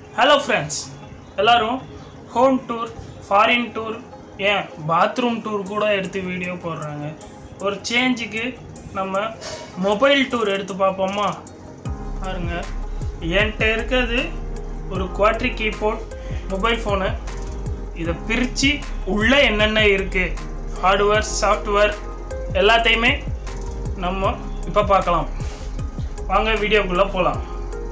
hello friends எல்லாரும் home tour foreign tour ஏன் bathroom tour கூட எடுத்து வீடியோ போடுறாங்க ஒரு சேஞ்சுக்கு நம்ம மொபைல் டூர் எடுத்து பார்ப்போமா பாருங்க என்கிட்ட இருக்கிறது ஒரு குவாட்ரி கீபோர்ட் மொபைல் ஃபோனு இதை பிரித்து உள்ளே என்னென்ன இருக்குது ஹார்ட்வேர் சாஃப்ட்வேர் எல்லாத்தையுமே நம்ம இப்போ பார்க்கலாம் வாங்க வீடியோக்குள்ளே போகலாம்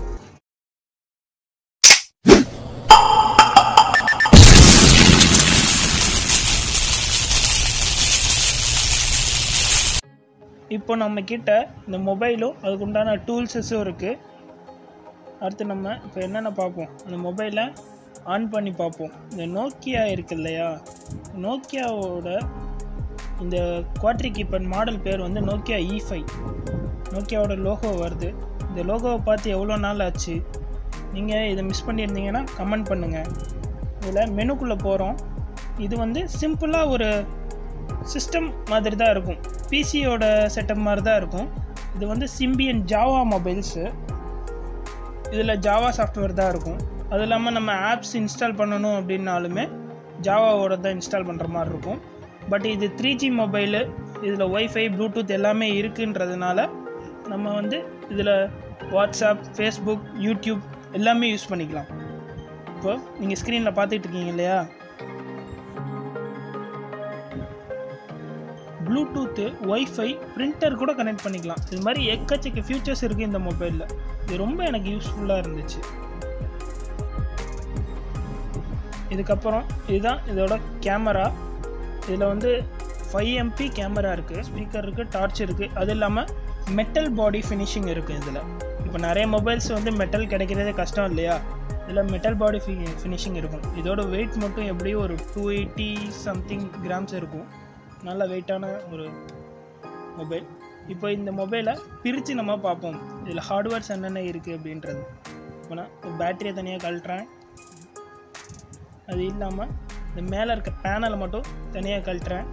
இப்போ நம்ம கிட்ட இந்த மொபைலும் அதுக்கு உண்டான டூல்ஸஸும் இருக்குது அடுத்து நம்ம இப்போ என்னென்ன பார்ப்போம் அந்த மொபைலை ஆன் பண்ணி பார்ப்போம் இந்த நோக்கியா இருக்கு இல்லையா நோக்கியாவோட இந்த குவாட்ரி கீப்பன் மாடல் பேர் வந்து நோக்கியா இ ஃபைவ் நோக்கியாவோட லோகோ வருது இந்த லோகோவை பார்த்து எவ்வளோ நாள் ஆச்சு நீங்கள் இதை மிஸ் பண்ணியிருந்தீங்கன்னா கமெண்ட் பண்ணுங்கள் இதில் மெனுக்குள்ளே போகிறோம் இது வந்து சிம்பிளாக ஒரு சிஸ்டம் மாதிரி தான் இருக்கும் பிசியோட செட்டப் மாதிரி தான் இருக்கும் இது வந்து சிம்பியன் ஜாவா மொபைல்ஸு இதில் ஜாவா சாஃப்ட்வேர் தான் இருக்கும் அது இல்லாமல் நம்ம ஆப்ஸ் இன்ஸ்டால் பண்ணணும் அப்படின்னாலுமே ஜாவாவோட தான் இன்ஸ்டால் பண்ணுற மாதிரி இருக்கும் பட் இது த்ரீ ஜி மொபைலு இதில் ஒய்ஃபை ப்ளூடூத் எல்லாமே இருக்குன்றதுனால நம்ம வந்து இதில் வாட்ஸ்அப் ஃபேஸ்புக் யூடியூப் எல்லாமே யூஸ் பண்ணிக்கலாம் இப்போ நீங்கள் ஸ்க்ரீனில் பார்த்துட்டு இருக்கீங்க இல்லையா ப்ளூடூத்து ஒய்ஃபை பிரிண்டர் கூட கனெக்ட் பண்ணிக்கலாம் இது மாதிரி எக்கச்சக்க ஃபியூச்சர்ஸ் இருக்குது இந்த மொபைலில் இது ரொம்ப எனக்கு யூஸ்ஃபுல்லாக இருந்துச்சு இதுக்கப்புறம் இதுதான் இதோட கேமரா இதில் வந்து ஃபைவ் எம்பி கேமரா இருக்குது ஸ்பீக்கர் இருக்குது டார்ச் இருக்குது அது இல்லாமல் மெட்டல் பாடி ஃபினிஷிங் இருக்குது இதில் இப்போ நிறைய மொபைல்ஸ் வந்து மெட்டல் கிடைக்கிறதே கஷ்டம் இல்லையா இதில் மெட்டல் பாடி ஃபி ஃபினிஷிங் இருக்கும் இதோட வெயிட் மட்டும் எப்படியும் ஒரு டூ எயிட்டி சம்திங் கிராம்ஸ் இருக்கும் நல்ல வெயிட்டான ஒரு மொபைல் இப்போ இந்த மொபைலை பிரித்து நம்ம பார்ப்போம் இதில் ஹார்ட்வேர்ஸ் என்னென்ன இருக்குது அப்படின்றது இப்போ நான் பேட்டரியை தனியாக கழட்டுறேன் அது இல்லாமல் இந்த மேலே இருக்க பேனலை மட்டும் தனியாக கழட்டுறேன்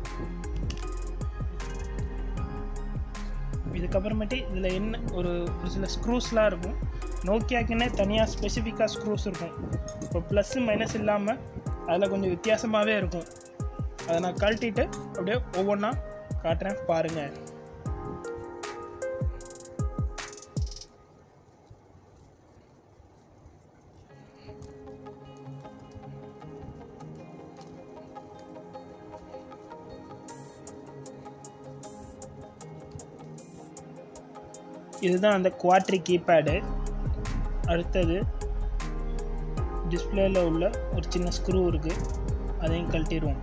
இதுக்கப்புறமேட்டு இதில் என்ன ஒரு ஒரு சில ஸ்க்ரூஸ்லாம் இருக்கும் நோக்கியாக்குன்னே தனியாக ஸ்பெசிஃபிக்காக ஸ்க்ரூஸ் இருக்கும் இப்போ ப்ளஸ்ஸு மைனஸ் இல்லாமல் அதில் கொஞ்சம் வித்தியாசமாகவே இருக்கும் அதை நான் கழட்டிட்டு அப்படியே ஒவ்வொன்றா காட்டுறேன் பாருங்கள் இதுதான் அந்த குவாட்ரி கீபேடு அடுத்தது டிஸ்பிளேல உள்ள ஒரு சின்ன ஸ்க்ரூ இருக்குது அதையும் கழட்டிடுவோம்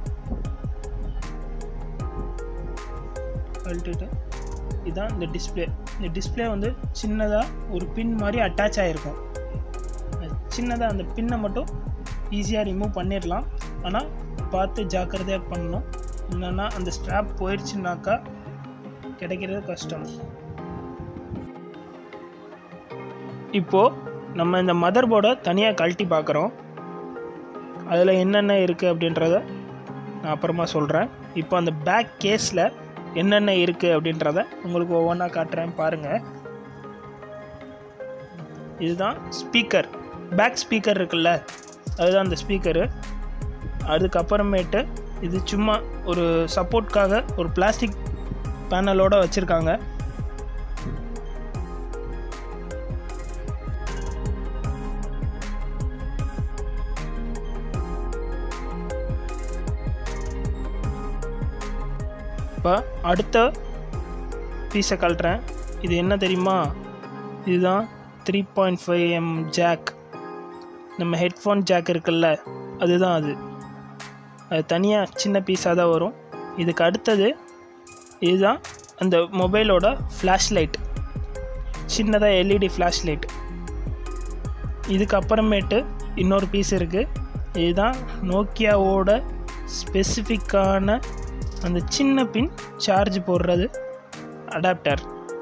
கழட்டிட்டு இதுதான் இந்த டிஸ்பிளே இந்த டிஸ்பிளே வந்து சின்னதாக ஒரு பின் மாதிரி அட்டாச் ஆகிருக்கும் சின்னதாக அந்த பின்னை மட்டும் ஈஸியாக ரிமூவ் பண்ணிடலாம் ஆனால் பார்த்து ஜாக்கிரதையாக பண்ணணும் இல்லைன்னா அந்த ஸ்ட்ராப் போயிடுச்சுனாக்கா கிடைக்கிறது கஷ்டம் இப்போது நம்ம இந்த மதர் போர்டை தனியாக கழட்டி பார்க்குறோம் அதில் என்னென்ன இருக்குது அப்படின்றத நான் அப்புறமா சொல்கிறேன் இப்போ அந்த பேக் கேஸில் என்னென்ன இருக்குது அப்படின்றத உங்களுக்கு ஒவ்வொன்றா காட்டுறேன் பாருங்கள் இதுதான் ஸ்பீக்கர் பேக் ஸ்பீக்கர் இருக்குல்ல அதுதான் அந்த ஸ்பீக்கரு அதுக்கப்புறமேட்டு இது சும்மா ஒரு சப்போர்ட்காக ஒரு பிளாஸ்டிக் பேனலோடு வச்சுருக்காங்க இப்போ அடுத்த பீஸை கழட்டுறேன் இது என்ன தெரியுமா இதுதான் three point five M jack நம்ம ஹெட்ஃபோன் ஜாக் இருக்குல்ல அதுதான் அது அது தனியாக சின்ன பீஸாக தான் வரும் இதுக்கு அடுத்தது இதுதான் அந்த மொபைலோட ஃப்ளாஷ் லைட் சின்னதாக எல்இடி ஃப்ளாஷ் லைட் இதுக்கு அப்புறமேட்டு இன்னொரு பீஸ் இருக்குது இதுதான் நோக்கியாவோட ஸ்பெசிஃபிக்கான அந்த சின்ன பின் சார்ஜ் போடுறது அடாப்டர்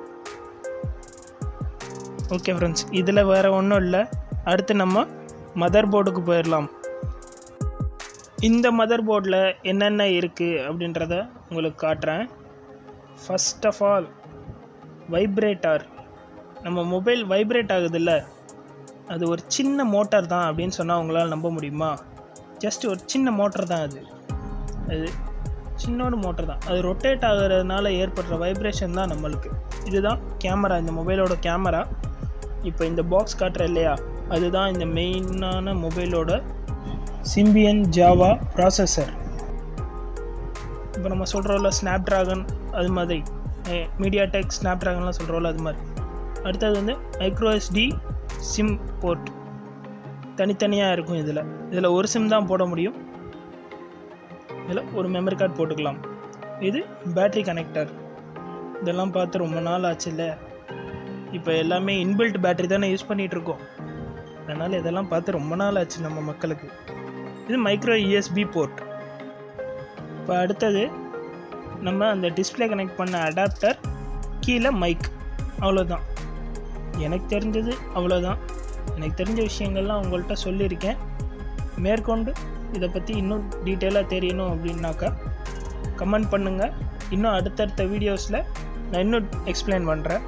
ஓகே ஃப்ரெண்ட்ஸ் இதில் வேறு ஒன்றும் இல்லை அடுத்து நம்ம மதர் போர்டுக்கு போயிடலாம் இந்த மதர் போர்டில் என்னென்ன இருக்குது அப்படின்றத உங்களுக்கு காட்டுறேன் ஃபஸ்ட் ஆஃப் ஆல் வைப்ரேட்டார் நம்ம மொபைல் வைப்ரேட் ஆகுதுல்ல அது ஒரு சின்ன மோட்டார் தான் அப்படின்னு சொன்னால் உங்களால் நம்ப முடியுமா ஜஸ்ட் ஒரு சின்ன மோட்டர் தான் அது அது சின்னோட மோட்டர் தான் அது ரொட்டேட் ஆகிறதுனால ஏற்படுற வைப்ரேஷன் தான் நம்மளுக்கு இதுதான் கேமரா இந்த மொபைலோட கேமரா இப்போ இந்த பாக்ஸ் காட்டுற இல்லையா அதுதான் இந்த மெயினான மொபைலோட சிம்பியன் ஜாவா ப்ராசஸர் இப்போ நம்ம சொல்கிறோம்ல ஸ்னாப் ட்ராகன் அது மாதிரி மீடியா டெக் ஸ்னாப் ட்ராகன்லாம் சொல்கிறோம்ல அது மாதிரி அடுத்தது வந்து மைக்ரோ எஸ்டி சிம் போர்ட் தனித்தனியாக இருக்கும் இதில் இதில் ஒரு சிம் தான் போட முடியும் இதில் ஒரு மெமரி கார்டு போட்டுக்கலாம் இது பேட்ரி கனெக்டர் இதெல்லாம் பார்த்து ரொம்ப நாள் ஆச்சு இல்லை இப்போ எல்லாமே இன்பில்ட் பேட்டரி தானே யூஸ் பண்ணிகிட்டு இருக்கோம் அதனால் இதெல்லாம் பார்த்து ரொம்ப நாள் ஆச்சு நம்ம மக்களுக்கு இது மைக்ரோ யூஎஸ்பி போர்ட் இப்போ அடுத்தது நம்ம அந்த டிஸ்பிளே கனெக்ட் பண்ண அடாப்டர் கீழே மைக் அவ்வளோதான் எனக்கு தெரிஞ்சது அவ்வளோதான் எனக்கு தெரிஞ்ச விஷயங்கள்லாம் உங்கள்கிட்ட சொல்லியிருக்கேன் மேற்கொண்டு இதை பற்றி இன்னும் டீட்டெயிலாக தெரியணும் அப்படின்னாக்கா கமெண்ட் பண்ணுங்கள் இன்னும் அடுத்தடுத்த வீடியோஸில் நான் இன்னும் எக்ஸ்பிளைன் பண்ணுறேன்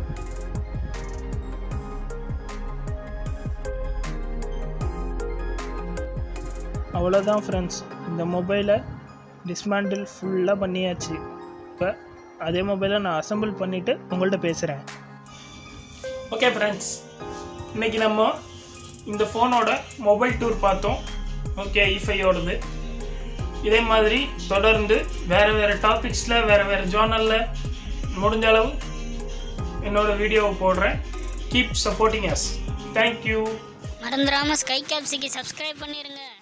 அவ்வளோதான் ஃப்ரெண்ட்ஸ் இந்த மொபைலை டிஸ்மேண்டில் ஃபுல்லாக பண்ணியாச்சு இப்போ அதே மொபைலை நான் அசம்பிள் பண்ணிவிட்டு உங்கள்கிட்ட பேசுகிறேன் ஓகே ஃப்ரெண்ட்ஸ் இன்றைக்கி நம்ம இந்த ஃபோனோட மொபைல் டூர் பார்த்தோம் ஓகே ஐஃபையோடது இதே மாதிரி தொடர்ந்து வேறு வேறு டாபிக்ஸில் வேறு வேறு ஜானலில் முடிஞ்ச அளவு என்னோடய வீடியோவை போடுறேன் கீப் சப்போர்ட்டிங் அஸ் தேங்க்யூ மறந்துடாம ஸ்கை கேப்ஸுக்கு சப்ஸ்கிரைப் பண்ணிருங்க